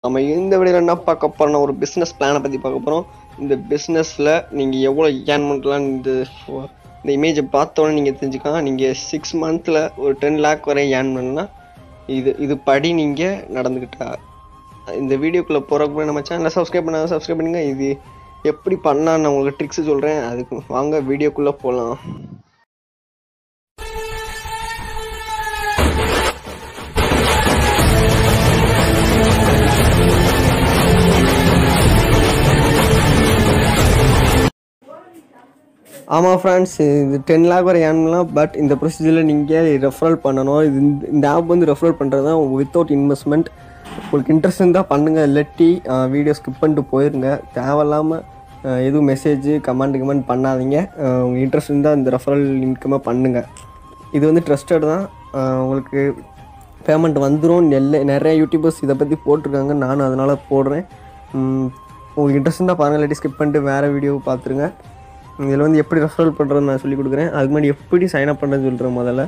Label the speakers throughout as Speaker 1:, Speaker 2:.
Speaker 1: நம்ம இந்த வீடியோவில் என்ன பார்க்க போறோம்னா ஒரு பிஸ்னஸ் பிளானை பற்றி பார்க்க போகிறோம் இந்த பிஸ்னஸில் நீங்கள் எவ்வளோ ஏர்ன் பண்ணலாம் இந்த இந்த இமேஜை பார்த்தோன்னே நீங்கள் தெரிஞ்சுக்கலாம் நீங்கள் சிக்ஸ் மந்த்தில் ஒரு டென் லேக் வரை ஏர்ன் பண்ணலாம் இது இது படி நீங்கள் நடந்துக்கிட்டா இந்த வீடியோக்குள்ளே போகிறப்ப நம்ம சேனலை சப்ஸ்கிரைப் பண்ணாத சப்ஸ்கிரைப் பண்ணுங்க இது எப்படி பண்ணால் நான் உங்களுக்கு ட்ரிக்ஸ் சொல்கிறேன் அதுக்கு வாங்க வீடியோக்குள்ளே போகலாம் ஆமாம் ஃப்ரெண்ட்ஸ் இது டென் லேக் வரை ஏர்ன் பண்ணலாம் பட் இந்த ப்ரொசீஜரில் நீங்கள் ரெஃபரல் பண்ணணும் இது இந்த- இந்த ஆப் வந்து ரெஃபரல் பண்ணுறது தான் வித்தவுட் இன்வெஸ்ட்மெண்ட் உங்களுக்கு இன்ட்ரெஸ்ட் இருந்தால் பண்ணுங்கள் இல்லாட்டி வீடியோ ஸ்கிப் பண்ணிட்டு போயிருங்க தேவையில்லாமல் எதுவும் மெசேஜ் கமெண்ட் கமெண்ட் பண்ணாதீங்க அஹ், உங்களுக்கு இன்ட்ரெஸ்ட் இருந்தால் இந்த ரெஃபரல் இன்கமாக பண்ணுங்கள் இது வந்து ட்ரஸ்டட் தான் அஹ், உங்களுக்கு பேமெண்ட் வந்துடும் நெல்ல நிறைய யூடியூபர்ஸ் இதை பற்றி போட்டிருக்காங்க நானும் அதனால் போடுறேன் உம், உங்களுக்கு இன்ட்ரெஸ்ட் இருந்தால் பாருங்கள் இல்லாட்டி ஸ்கிப் பண்ணிட்டு வேறு வீடியோ பார்த்துருங்க இதில் வந்து எப்படி ரெஃபரல் பண்ணுறதுன்னு நான் சொல்லி கொடுக்குறேன் அதுக்கு முன்னாடி எப்படி சைன் அப் பண்ணுறதுன்னு சொல்கிறேன் முதல்ல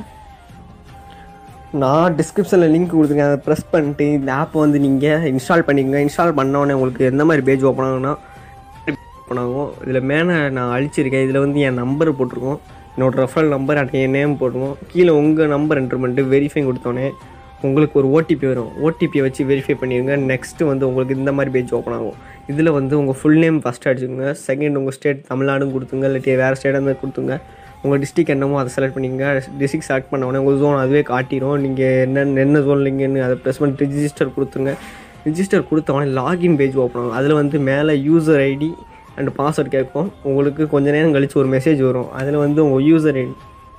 Speaker 1: நான் டிஸ்கிரிப்ஷனில் லிங்க் கொடுத்துருக்கேன் அதை ப்ரெஸ் பண்ணிட்டு இந்த ஆப்பை வந்து நீங்கள் இன்ஸ்டால் பண்ணிக்கோங்க இன்ஸ்டால் பண்ணோடனே உங்களுக்கு எந்த மாதிரி பேஜ் ஓப்பன் ஆகும்னா ஓப்பன் ஆகும் இதில் மேலே நான் அழிச்சிருக்கேன் இதில் வந்து என் நம்பர் போட்டிருக்கோம் என்னோட ரெஃபரல் நம்பர் அட் என் நேம் போட்டிருக்கோம் கீழே உங்கள் நம்பர் என்ட்ரு பண்ணிட்டு வெரிஃபை கொடுத்தோன்னே உங்களுக்கு ஒரு ஓடிபி வரும் ஓடிபியை வச்சு வெரிஃபை பண்ணிடுங்க நெக்ஸ்ட்டு வந்து உங்களுக்கு இந்த மாதிரி பேஜ் ஓப்பன் ஆகும் இதில் வந்து உங்கள் ஃபுல் நேம் ஃபஸ்ட் அடிச்சுக்கோங்க செகண்ட் உங்கள் ஸ்டேட் தமிழ்நாடும் கொடுத்துங்க இல்லாட்டி வேறு ஸ்டேட்டாக இருந்தால் கொடுத்துங்க உங்கள் டிஸ்ட்ரிக் என்னமோ அதை செலக்ட் பண்ணிங்க டிஸ்ட்ரிக் செலக்ட் பண்ண உடனே உங்கள் ஜோன் அதுவே காட்டிடும் நீங்கள் என்ன என்ன ஜோன்லிங்கன்னு அதை ப்ரெஸ் பண்ணி ரிஜிஸ்டர் கொடுத்துருங்க ரிஜிஸ்டர் கொடுத்த உடனே லாகின் பேஜ் ஓப்பன் ஆகும் அதில் வந்து மேலே யூசர் ஐடி அண்ட் பாஸ்வேர்ட் கேட்கும் உங்களுக்கு கொஞ்ச நேரம் கழிச்சு ஒரு மெசேஜ் வரும் அதில் வந்து உங்கள் user ID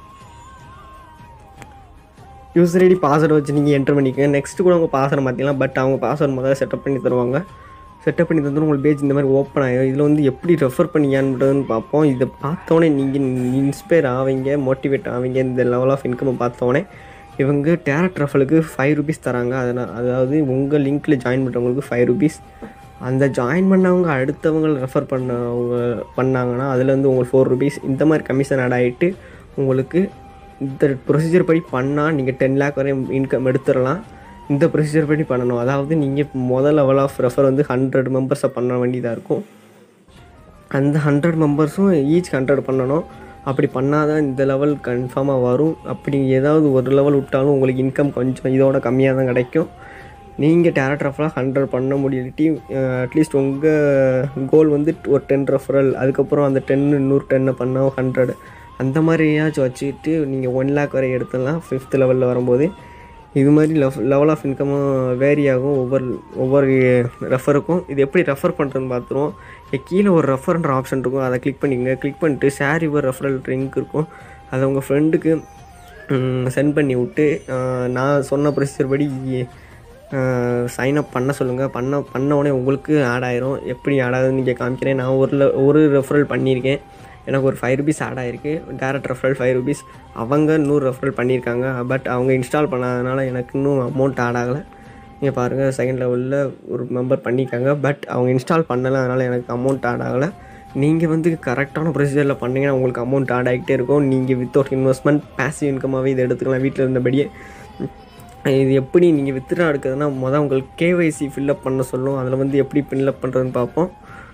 Speaker 1: user ID password வச்சு நீங்கள் என்டர் பண்ணிக்கோங்க நெக்ஸ்ட் கூட உங்கள் பாஸ்வேர்டு மாற்றிக்கலாம் பட் அவங்க பாஸ்வேர்டு முதல்ல செட்டப் பண்ணி தருவாங்க செட்டப் பண்ணி தந்துடும் உங்களுக்கு பேஜ் இந்த மாதிரி ஓப்பன் ஆகிடும் இதில் வந்து எப்படி ரெஃபர் பண்ணி ஏன் பண்ணுறதுன்னு பார்ப்போம் இதை பார்த்தோன்னே நீங்கள் இன்ஸ்பயர் ஆவீங்க மோட்டிவேட் ஆவீங்க இந்த லெவல் ஆஃப் இன்கம் பார்த்தோன்னே இவங்க டேரக்ட் ரெஃபலுக்கு ஃபைவ் ருபீஸ் தராங்க அதனால் அதாவது உங்கள் லிங்க்கில் ஜாயின் பண்ணுறவங்களுக்கு ஃபைவ் ருபீஸ் அந்த ஜாயின் பண்ணவங்க அடுத்தவங்க ரெஃபர் பண்ணவங்க பண்ணாங்கன்னா அதில் வந்து உங்களுக்கு ஃபோர் ருபீஸ் இந்த மாதிரி கமிஷன் ஆட் ஆகிட்டு உங்களுக்கு இந்த ப்ரொசீஜர் படி பண்ணால் நீங்கள் டென் லேக் வரை இன்கம் எடுத்துடலாம் இந்த ப்ரொசீஜர் படி பண்ணணும் அதாவது நீங்கள் முதல் லெவல் ஆஃப் ரெஃபர் வந்து ஹண்ட்ரட் மெம்பர்ஸை பண்ண வேண்டியதாக இருக்கும் அந்த ஹண்ட்ரட் மெம்பர்ஸும் ஈச் ஹண்ட்ரட் பண்ணணும் அப்படி பண்ணாதான் இந்த லெவல் கன்ஃபார்மாக வரும் அப்படி ஏதாவது ஒரு லெவல் விட்டாலும் உங்களுக்கு இன்கம் கொஞ்சம் இதோட கம்மியாக தான் கிடைக்கும் நீங்கள் டேரக்ட் ரெஃபராக ஹண்ட்ரட் பண்ண முடியாட்டி அட்லீஸ்ட் உங்கள் கோல் வந்து ஒரு டென் ரெஃபரல் அதுக்கப்புறம் அந்த டென்னு இன்னொரு டென்னை பண்ணால் ஹண்ட்ரட் அந்த மாதிரியாச்சும் வச்சுக்கிட்டு நீங்கள் ஒன் லேக் வரை எடுத்துடலாம் ஃபிஃப்த் லெவலில் வரும்போது இது மாதிரி லெவ் லெவல் ஆஃப் இன்கமும் வேரி ஆகும் ஒவ்வொரு ஒவ்வொரு ரெஃபருக்கும் இது எப்படி ரெஃபர் பண்ணுறதுன்னு பார்த்துருவோம் இங்க கீழே ஒரு ரெஃபர்ன்ற ஆப்ஷன் இருக்கும் அதை கிளிக் பண்ணிக்கங்க கிளிக் பண்ணிட்டு ஷேர் யுவர் ரெஃபரல் லிங்க் இருக்கும் அதை உங்கள் ஃப்ரெண்டுக்கு சென்ட் பண்ணி விட்டு அஹ், நான் சொன்ன ப்ரொசீஜர் படி சைன் அப் பண்ண சொல்லுங்கள் பண்ண பண்ண உடனே உங்களுக்கு ஆட் ஆயிரும் எப்படி ஆட் ஆகுதுன்னு நீங்கள் காமிக்கிறேன் நான் ஒரு ல- ஒரு ரெஃபரல் பண்ணியிருக்கேன் எனக்கு ஒரு ஃபைவ் ருபீஸ் ஆட் ஆயிருக்கு டேரக்ட் ரெஃபரல் ஃபைவ் ருபீஸ் அவங்க நூறு ரெஃபரல் பண்ணியிருக்காங்க பட் அவங்க இன்ஸ்டால் பண்ணாதனால எனக்கு இன்னும் அமௌண்ட் ஆட் ஆகலை நீங்கள் பாருங்கள் செகண்ட் லெவலில் ஒரு மெம்பர் பண்ணியிருக்காங்க பட் அவங்க இன்ஸ்டால் பண்ணலை அதனால் எனக்கு அமௌண்ட் ஆட் ஆகலை நீங்கள் வந்து கரெக்டான ப்ரொசீஜரில் பண்ணீங்கன்னா உங்களுக்கு அமௌண்ட் ஆட் ஆகிட்டே இருக்கும் நீங்கள் வித்தவுட் இன்வெஸ்ட்மெண்ட் பேசிவ் இன்கமாகவே இதை எடுத்துக்கலாம் வீட்டில் இருந்தபடியே இது எப்படி நீங்கள் வித்ட்ரா எடுக்கிறதுனா மொதல் உங்களுக்கு கேவைசி ஃபில்லப் பண்ண சொல்லும் அதில் வந்து எப்படி ஃபில்லப் பண்ணுறதுன்னு பார்ப்போம்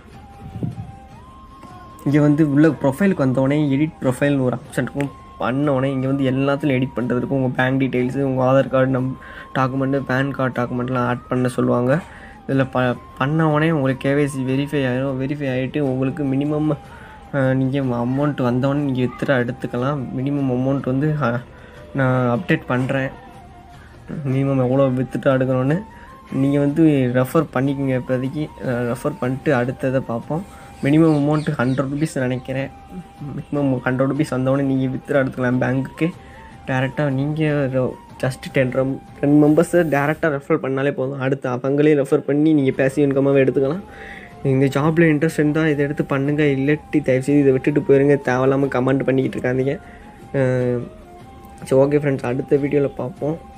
Speaker 1: இங்கே வந்து உள்ள ப்ரொஃபைலுக்கு வந்தோடனே எடிட் ப்ரொஃபைல்னு ஒரு ஆப்ஷன் இருக்கும் பண்ணோடனே இங்கே வந்து எல்லாத்துலையும் எடிட் பண்ணுறது இருக்கும் உங்கள் பேங்க் டீட்டெயில்ஸு உங்கள் ஆதார் கார்டு நம் டாக்குமெண்ட்டு பேன் கார்டு டாக்குமெண்ட்லாம் ஆட் பண்ண சொல்லுவாங்க இதில் ப பண்ண உடனே உங்களுக்கு கேவைசி வெரிஃபை ஆகிடும் வெரிஃபை ஆகிட்டு உங்களுக்கு மினிமம் நீங்கள் அமௌண்ட் வந்தோடனே நீங்கள் வித்ரா எடுத்துக்கலாம் மினிமம் அமௌண்ட் வந்து அஹ், நான் அப்டேட் பண்ணுறேன் மினிமம் எவ்வளோ வித்துட்டு எடுக்கணும்னு நீங்கள் வந்து ரெஃபர் பண்ணிக்கோங்க இப்போதைக்கு ரெஃபர் பண்ணிட்டு அடுத்ததை பார்ப்போம் மினிமம் அமௌண்ட் ஹண்ட்ரட் ருபீஸ் நினைக்கிறேன் மினிமம் ஹண்ட்ரட் ருபீஸ் வந்தோடனே நீங்கள் வித்ரா எடுத்துக்கலாம் பேங்க்குக்கு டேரெக்டாக நீங்கள் ஜஸ்ட் டென் ரம் டென் மெம்பர்ஸை டேரெக்டாக ரெஃபர் பண்ணாலே போதும் அடுத்து அவங்களே ரெஃபர் பண்ணி நீங்கள் பேசி இன்கமாகவே எடுத்துக்கலாம் இந்த ஜாபில் இன்ட்ரெஸ்ட் இருந்தால் இதை எடுத்து பண்ணுங்கள் இல்லாட்டி தயவுசெய்து இதை விட்டுட்டு போயிருங்க தேவையில்லாமல் கமெண்ட் பண்ணிக்கிட்டு இருக்காதீங்க அஹ் சரி ஓகே ஃப்ரெண்ட்ஸ் அடுத்த வீடியோவில் பார்ப்போம்